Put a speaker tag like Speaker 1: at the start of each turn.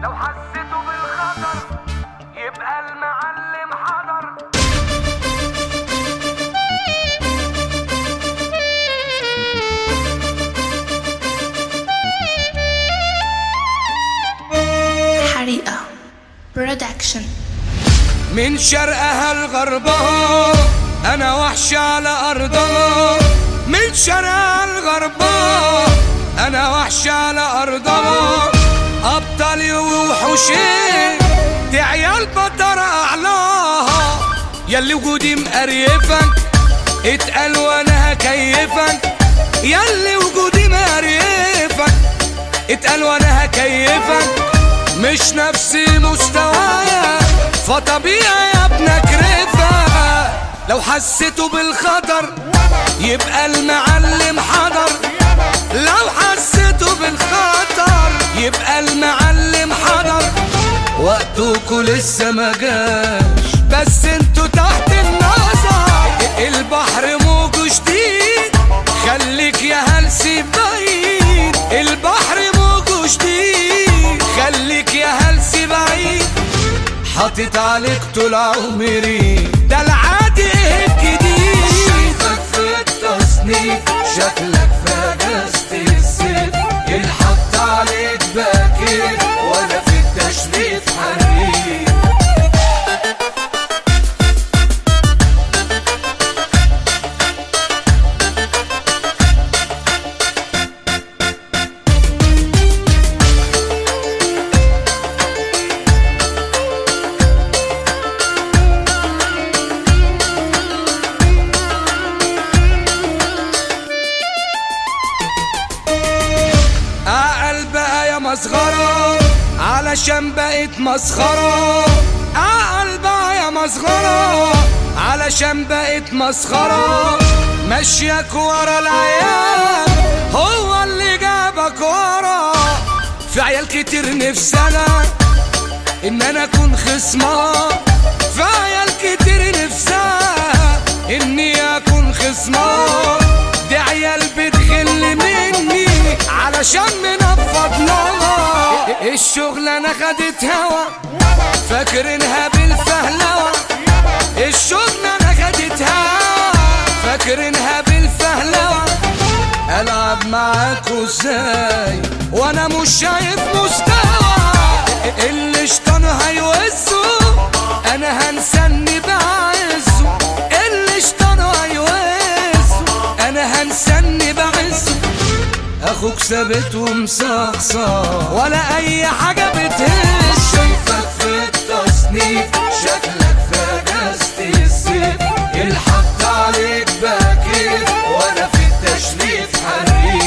Speaker 1: لو حسيته بالخطر يبقى المعلم حضر
Speaker 2: حريقة برودكشن
Speaker 3: من شرقها لغربها انا وحش على ارضها من شرقها لغربها انا وحش على ارضها ابطالي ووحوشي دي عيال بطر اعلاها ياللي وجودي مقريفك اتقل وانا هكيفك ياللي وجودي مقريفك اتقل وانا هكيفك مش نفسي مستوايا فطبيعي يا ابنك رفا لو حسيته بالخطر يبقى المعلم حضر لو حسيته بالخطر يبقى المعلم حضر وقتكوا لسه ما جاش بس انتوا تحت النظر البحر موجه شديد خليك يا هلسي بعيد البحر موجه شديد خليك يا هلسي بعيد حاطط عليك طول عمري ده العادي ايه الجديد شايفك في التصنيف شكلك في اجازة الصيف الحط عليك باكيت وانا في التشريف حريف اعقل بقى يا مسخرة علشان بقيت مسخرة اعقل بقى يا مسخرة علشان بقيت مسخرة ماشيك ورا العيال هو اللي جابك ورا في عيال كتير نفسنا ان انا اكون خصمها في عيال كتير نفسها اني اكون خصمها دي عيال بتغل مني علشان منفض لها الشغلانة خدت هوا فاكرينها بالفهلوة الشغلانة خدت هوا فاكرينها بالفهلوة العب معاكوا ازاي وانا مش شايف مستوى اللي اشطن هيوزه انا هنسني بعزه اللي اشطن هيوزه انا هنسني بعزه اخوك ثابت ومصخصة ولا اي حاجة بتهز شايفك في التصنيف شكلك في اجازة الصيف الحط عليك باكيت وانا في التشريف حريف